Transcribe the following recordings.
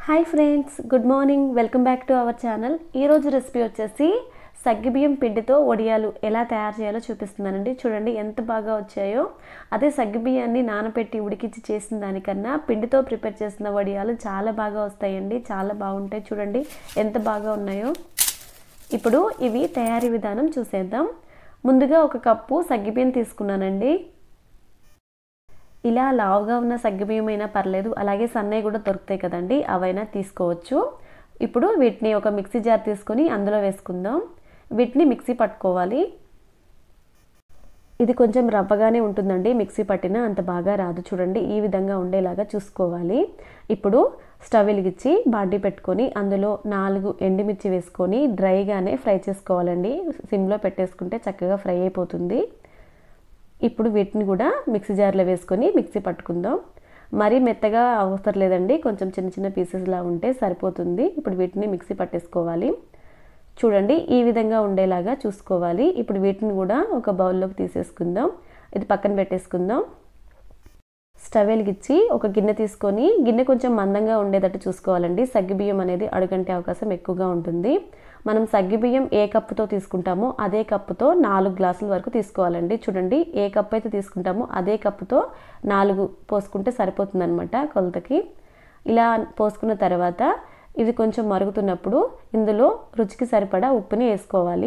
hi friends good morning welcome back to our channel ఈరోజు recipe వచ్చేసి సగ్గుబియ్యం పిండితో వడియాలు ఎలా తయారు చేయాలో చూపిస్తున్నానండి చూడండి ఎంత బాగా వచ్చాయో అదే సగ్గుబియ్యాన్ని నానబెట్టి ఉడికించి చేసిన దానికన్నా పిండితో ప్రిపేర్ చేసిన వడియాలు చాలా బాగా వస్తాయండి చాలా బాగుంటాయి చూడండి ఎంత బాగా ఉన్నాయో ఇప్పుడు ఇవి తయారీ విధానం చూసేద్దాం ముందుగా ఒక కప్పు సగ్గుబియ్యం తీసుకున్నానండి ఇలా లావుగా ఉన్న సగ్గుబియ్యం అయినా పర్లేదు అలాగే సన్నయ్య కూడా దొరుకుతాయి కదండి అవైనా తీసుకోవచ్చు ఇప్పుడు వీటిని ఒక మిక్సీ జార్ తీసుకొని అందులో వేసుకుందాం వీటిని మిక్సీ పట్టుకోవాలి ఇది కొంచెం రవ్వగానే ఉంటుందండి మిక్సీ పట్టిన అంత బాగా రాదు చూడండి ఈ విధంగా ఉండేలాగా చూసుకోవాలి ఇప్పుడు స్టవ్ వెలిగించి బాండీ పెట్టుకొని అందులో నాలుగు ఎండుమిర్చి వేసుకొని డ్రైగానే ఫ్రై చేసుకోవాలండి సిమ్లో పెట్టేసుకుంటే చక్కగా ఫ్రై అయిపోతుంది ఇప్పుడు వీటిని కూడా మిక్సీ జార్లో వేసుకొని మిక్సీ పట్టుకుందాం మరీ మెత్తగా అవసరం లేదండి కొంచెం చిన్న చిన్న పీసెస్లా ఉంటే సరిపోతుంది ఇప్పుడు వీటిని మిక్సీ పట్టేసుకోవాలి చూడండి ఈ విధంగా ఉండేలాగా చూసుకోవాలి ఇప్పుడు వీటిని కూడా ఒక బౌల్లోకి తీసేసుకుందాం ఇది పక్కన పెట్టేసుకుందాం స్టవ్ వెలిగించి ఒక గిన్నె తీసుకొని గిన్నె కొంచెం మందంగా ఉండేటట్టు చూసుకోవాలండి సగ్గుబియ్యం అనేది అడుగంటే అవకాశం ఎక్కువగా ఉంటుంది మనం సగ్గుబియ్యం ఏ కప్పుతో తీసుకుంటామో అదే కప్పుతో నాలుగు గ్లాసుల వరకు తీసుకోవాలండి చూడండి ఏ కప్పు అయితే తీసుకుంటామో అదే కప్పుతో నాలుగు పోసుకుంటే సరిపోతుందనమాట కొలతకి ఇలా పోసుకున్న తర్వాత ఇది కొంచెం మరుగుతున్నప్పుడు ఇందులో రుచికి సరిపడా ఉప్పుని వేసుకోవాలి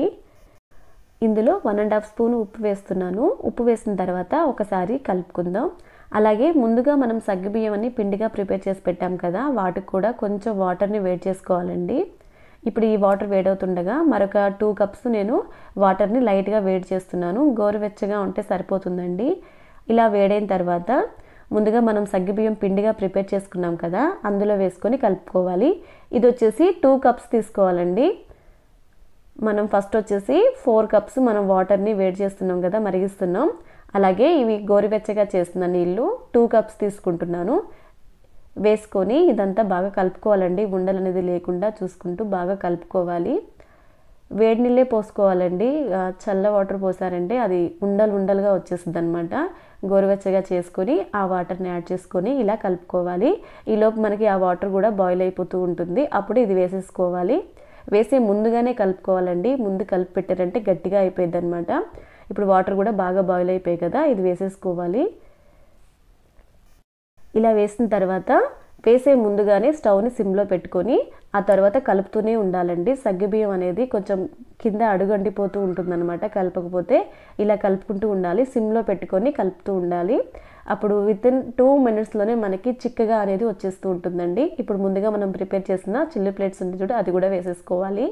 ఇందులో వన్ అండ్ హాఫ్ స్పూన్ ఉప్పు వేస్తున్నాను ఉప్పు వేసిన తర్వాత ఒకసారి కలుపుకుందాం అలాగే ముందుగా మనం సగ్గుబియ్యం అని పిండిగా ప్రిపేర్ చేసి పెట్టాం కదా వాటికి కూడా కొంచెం వాటర్ని వేడి చేసుకోవాలండి ఇప్పుడు ఈ వాటర్ వేడవుతుండగా మరొక టూ కప్స్ నేను వాటర్ని లైట్గా వేడి చేస్తున్నాను గోరువెచ్చగా ఉంటే సరిపోతుందండి ఇలా వేడైన తర్వాత ముందుగా మనం సగ్గుబియ్యం పిండిగా ప్రిపేర్ చేసుకున్నాం కదా అందులో వేసుకొని కలుపుకోవాలి ఇది వచ్చేసి టూ కప్స్ తీసుకోవాలండి మనం ఫస్ట్ వచ్చేసి ఫోర్ కప్స్ మనం వాటర్ని వేడి చేస్తున్నాం కదా మరిగిస్తున్నాం అలాగే ఇవి గోరువెచ్చగా చేస్తున్న నీళ్ళు టూ కప్స్ తీసుకుంటున్నాను వేసుకొని ఇదంతా బాగా కలుపుకోవాలండి ఉండలు అనేది లేకుండా చూసుకుంటూ బాగా కలుపుకోవాలి వేడి నీళ్ళే పోసుకోవాలండి చల్ల వాటర్ పోసారంటే అది ఉండలు ఉండలుగా వచ్చేస్తుంది అనమాట గోరువెచ్చగా చేసుకొని ఆ వాటర్ని యాడ్ చేసుకొని ఇలా కలుపుకోవాలి ఈలోపు మనకి ఆ వాటర్ కూడా బాయిల్ అయిపోతూ ఉంటుంది అప్పుడు ఇది వేసేసుకోవాలి వేసే ముందుగానే కలుపుకోవాలండి ముందు కలిపి పెట్టారంటే గట్టిగా అయిపోయింది అనమాట ఇప్పుడు వాటర్ కూడా బాగా బాయిల్ అయిపోయాయి కదా ఇది వేసేసుకోవాలి ఇలా వేసిన తర్వాత వేసే ముందుగానే స్టవ్ని సిమ్లో పెట్టుకొని ఆ తర్వాత కలుపుతూనే ఉండాలండి సగ్గుబియ్యం అనేది కొంచెం కింద అడుగంటిపోతూ ఉంటుందన్నమాట కలపకపోతే ఇలా కలుపుకుంటూ ఉండాలి సిమ్లో పెట్టుకొని కలుపుతూ ఉండాలి అప్పుడు విత్ ఇన్ టూ మినిట్స్లోనే మనకి చిక్కగా అనేది వచ్చేస్తూ ఉంటుందండి ఇప్పుడు ముందుగా మనం ప్రిపేర్ చేసిన చిల్లీ ప్లేట్స్ ఉంది చూడ అది కూడా వేసేసుకోవాలి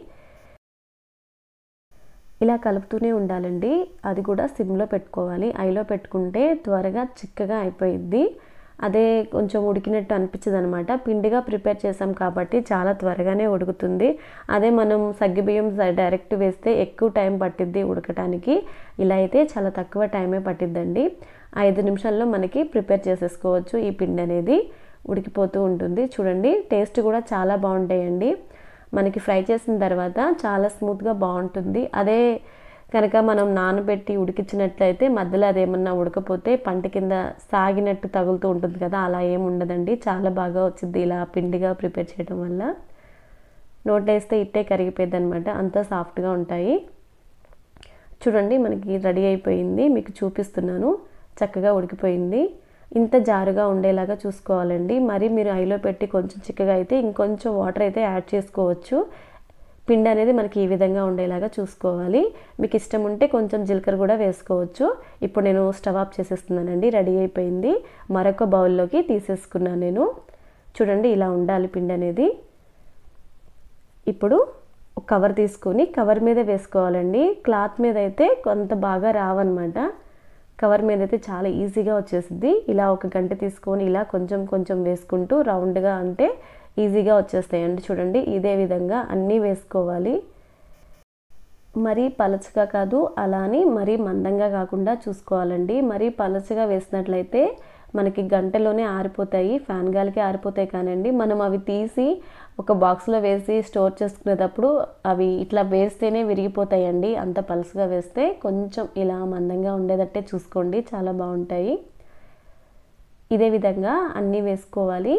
ఇలా కలుపుతూనే ఉండాలండి అది కూడా సిమ్లో పెట్టుకోవాలి ఐలో పెట్టుకుంటే త్వరగా చిక్కగా అయిపోయిద్ది అదే కొంచెం ఉడికినట్టు అనిపించదు అనమాట పిండిగా ప్రిపేర్ చేసాం కాబట్టి చాలా త్వరగానే ఉడుకుతుంది అదే మనం సగ్గుబియ్యం డైరెక్ట్ వేస్తే ఎక్కువ టైం పట్టిద్ది ఉడకటానికి ఇలా అయితే చాలా తక్కువ టైమే పట్టిద్దండి ఐదు నిమిషాల్లో మనకి ప్రిపేర్ చేసేసుకోవచ్చు ఈ పిండి అనేది ఉడికిపోతూ ఉంటుంది చూడండి టేస్ట్ కూడా చాలా బాగుంటాయండి మనకి ఫ్రై చేసిన తర్వాత చాలా స్మూత్గా బాగుంటుంది అదే కనుక మనం నానబెట్టి ఉడికించినట్లయితే మధ్యలో అదేమన్నా ఉడకపోతే పంట కింద సాగినట్టు తగులుతూ ఉంటుంది కదా అలా ఏమి ఉండదండి చాలా బాగా వచ్చింది ఇలా పిండిగా ప్రిపేర్ చేయడం వల్ల నోటేస్తే ఇట్టే కరిగిపోయింది అనమాట అంతా సాఫ్ట్గా ఉంటాయి చూడండి మనకి రెడీ అయిపోయింది మీకు చూపిస్తున్నాను చక్కగా ఉడికిపోయింది ఇంత జారుగా ఉండేలాగా చూసుకోవాలండి మరి మీరు ఐలో పెట్టి కొంచెం చిక్కగా అయితే ఇంకొంచెం వాటర్ అయితే యాడ్ చేసుకోవచ్చు పిండి అనేది మనకి ఈ విధంగా ఉండేలాగా చూసుకోవాలి మీకు ఇష్టం ఉంటే కొంచెం జీలకర్ర కూడా వేసుకోవచ్చు ఇప్పుడు నేను స్టవ్ ఆఫ్ చేసేస్తున్నానండి రెడీ అయిపోయింది మరొక బౌల్లోకి తీసేసుకున్నాను నేను చూడండి ఇలా ఉండాలి పిండి అనేది ఇప్పుడు కవర్ తీసుకొని కవర్ మీద వేసుకోవాలండి క్లాత్ మీద అయితే కొంత బాగా రావన్నమాట కవర్ మీద అయితే చాలా ఈజీగా వచ్చేసింది ఇలా ఒక గంట తీసుకొని ఇలా కొంచెం కొంచెం వేసుకుంటూ రౌండ్గా అంటే ఈజీగా వచ్చేస్తాయండి చూడండి ఇదే విధంగా అన్నీ వేసుకోవాలి మరీ పలచగా కాదు అలా అని మరీ మందంగా కాకుండా చూసుకోవాలండి మరీ పలచగా వేసినట్లయితే మనకి గంటలోనే ఆరిపోతాయి ఫ్యాన్ గాలికి ఆరిపోతాయి కానండి మనం అవి తీసి ఒక బాక్స్లో వేసి స్టోర్ చేసుకునేటప్పుడు అవి ఇట్లా వేస్తేనే విరిగిపోతాయండి అంత పలుసుగా వేస్తే కొంచెం ఇలా మందంగా ఉండేటట్టే చూసుకోండి చాలా బాగుంటాయి ఇదే విధంగా అన్నీ వేసుకోవాలి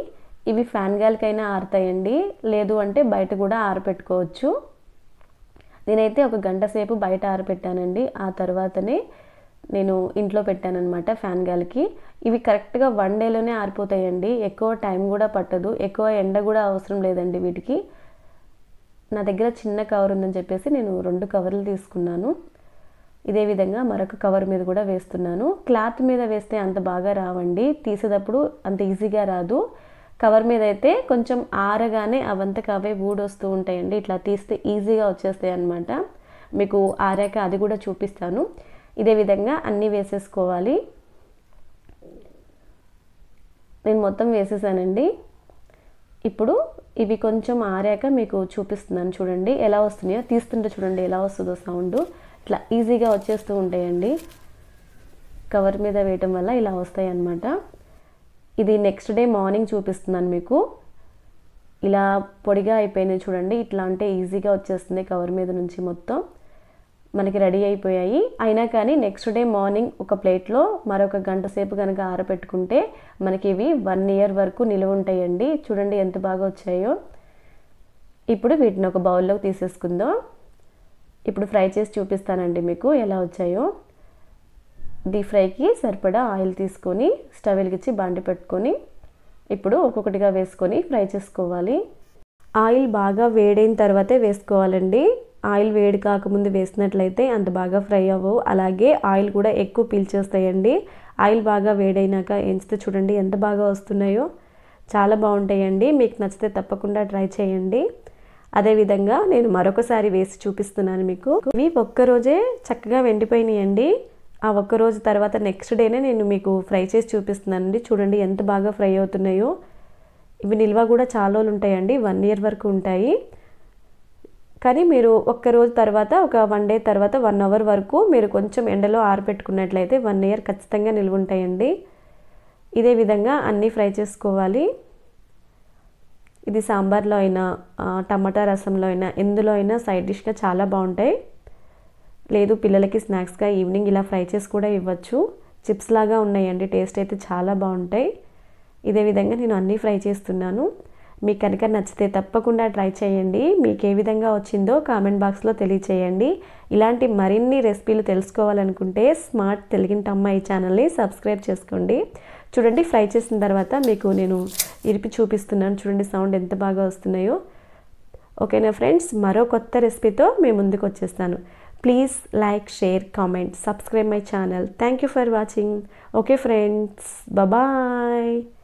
ఇవి ఫ్యాన్ గాలికైనా ఆరుతాయండి లేదు అంటే బయట కూడా ఆరపెట్టుకోవచ్చు నేనైతే ఒక గంట సేపు బయట ఆరపెట్టానండి ఆ తర్వాతనే నేను ఇంట్లో పెట్టానన్నమాట ఫ్యాన్ గాలికి ఇవి కరెక్ట్గా వన్ డేలోనే ఆరిపోతాయండి ఎక్కువ టైం కూడా పట్టదు ఎక్కువ ఎండ కూడా అవసరం లేదండి వీటికి నా దగ్గర చిన్న కవర్ ఉందని చెప్పేసి నేను రెండు కవర్లు తీసుకున్నాను ఇదే విధంగా మరొక కవర్ మీద కూడా వేస్తున్నాను క్లాత్ మీద వేస్తే అంత బాగా రావండి తీసేటప్పుడు అంత ఈజీగా రాదు కవర్ మీద అయితే కొంచెం ఆరగానే అవంతకు అవే ఊడొస్తూ ఉంటాయండి ఇట్లా తీస్తే ఈజీగా వచ్చేస్తాయి అన్నమాట మీకు ఆరాక అది కూడా చూపిస్తాను ఇదే విధంగా అన్నీ వేసేసుకోవాలి నేను మొత్తం వేసేసానండి ఇప్పుడు ఇవి కొంచెం ఆరాక మీకు చూపిస్తున్నాను చూడండి ఎలా వస్తున్నాయో తీస్తుంటే చూడండి ఎలా వస్తుందో సౌండ్ ఇట్లా ఈజీగా వచ్చేస్తూ ఉంటాయండి కవర్ మీద వేయటం వల్ల ఇలా వస్తాయి అన్నమాట ఇది నెక్స్ట్ డే మార్నింగ్ చూపిస్తున్నాను మీకు ఇలా పొడిగా అయిపోయినాయి చూడండి ఇట్లా అంటే ఈజీగా వచ్చేస్తుంది కవర్ మీద నుంచి మొత్తం మనకి రెడీ అయిపోయాయి అయినా కానీ నెక్స్ట్ డే మార్నింగ్ ఒక ప్లేట్లో మరొక గంట సేపు కనుక ఆరబెట్టుకుంటే మనకి ఇవి వన్ ఇయర్ వరకు నిలువ ఉంటాయండి చూడండి ఎంత బాగా వచ్చాయో ఇప్పుడు వీటిని ఒక బౌల్లోకి తీసేసుకుందాం ఇప్పుడు ఫ్రై చేసి చూపిస్తానండి మీకు ఎలా వచ్చాయో డీప్ ఫ్రైకి సరిపడా ఆయిల్ తీసుకొని స్టవ్ వెలిగించి బాండి పెట్టుకొని ఇప్పుడు ఒక్కొక్కటిగా వేసుకొని ఫ్రై చేసుకోవాలి ఆయిల్ బాగా వేడైన తర్వాతే వేసుకోవాలండి ఆయిల్ వేడి కాకముందు వేసినట్లయితే అంత బాగా ఫ్రై అవ్వవు అలాగే ఆయిల్ కూడా ఎక్కువ పీల్చేస్తాయండి ఆయిల్ బాగా వేడైనాక ఎంచితే చూడండి ఎంత బాగా వస్తున్నాయో చాలా బాగుంటాయండి మీకు నచ్చితే తప్పకుండా ట్రై చేయండి అదేవిధంగా నేను మరొకసారి వేసి చూపిస్తున్నాను మీకు ఇవి ఒక్కరోజే చక్కగా వెండిపోయినాయండి ఆ ఒక్క రోజు తర్వాత నెక్స్ట్ డేనే నేను మీకు ఫ్రై చేసి చూపిస్తున్నానండి చూడండి ఎంత బాగా ఫ్రై అవుతున్నాయో ఇవి నిల్వ కూడా చాలా రోజులు ఉంటాయండి వన్ ఇయర్ వరకు ఉంటాయి కానీ మీరు ఒక్క రోజు తర్వాత ఒక వన్ డే తర్వాత వన్ అవర్ వరకు మీరు కొంచెం ఎండలో ఆరబెట్టుకున్నట్లయితే వన్ ఇయర్ ఖచ్చితంగా నిల్వ ఉంటాయండి ఇదే విధంగా అన్నీ ఫ్రై చేసుకోవాలి ఇది సాంబార్లో అయినా టమాటా రసంలో అయినా ఎందులో అయినా సైడ్ డిష్గా చాలా బాగుంటాయి లేదు పిల్లలకి స్నాక్స్గా ఈవినింగ్ ఇలా ఫ్రై చేసి కూడా ఇవ్వచ్చు చిప్స్ లాగా ఉన్నాయండి టేస్ట్ అయితే చాలా బాగుంటాయి ఇదే విధంగా నేను అన్నీ ఫ్రై చేస్తున్నాను మీకు కనుక నచ్చితే తప్పకుండా ట్రై చేయండి మీకు ఏ విధంగా వచ్చిందో కామెంట్ బాక్స్లో తెలియచేయండి ఇలాంటి మరిన్ని రెసిపీలు తెలుసుకోవాలనుకుంటే స్మార్ట్ తెలుగింటి అమ్మాయి ఛానల్ని సబ్స్క్రైబ్ చేసుకోండి చూడండి ఫ్రై చేసిన తర్వాత మీకు నేను ఇరిపి చూపిస్తున్నాను చూడండి సౌండ్ ఎంత బాగా వస్తున్నాయో ఓకేనా ఫ్రెండ్స్ మరో కొత్త రెసిపీతో మేము ముందుకు వచ్చేస్తాను please like share comment subscribe my channel thank you for watching okay friends bye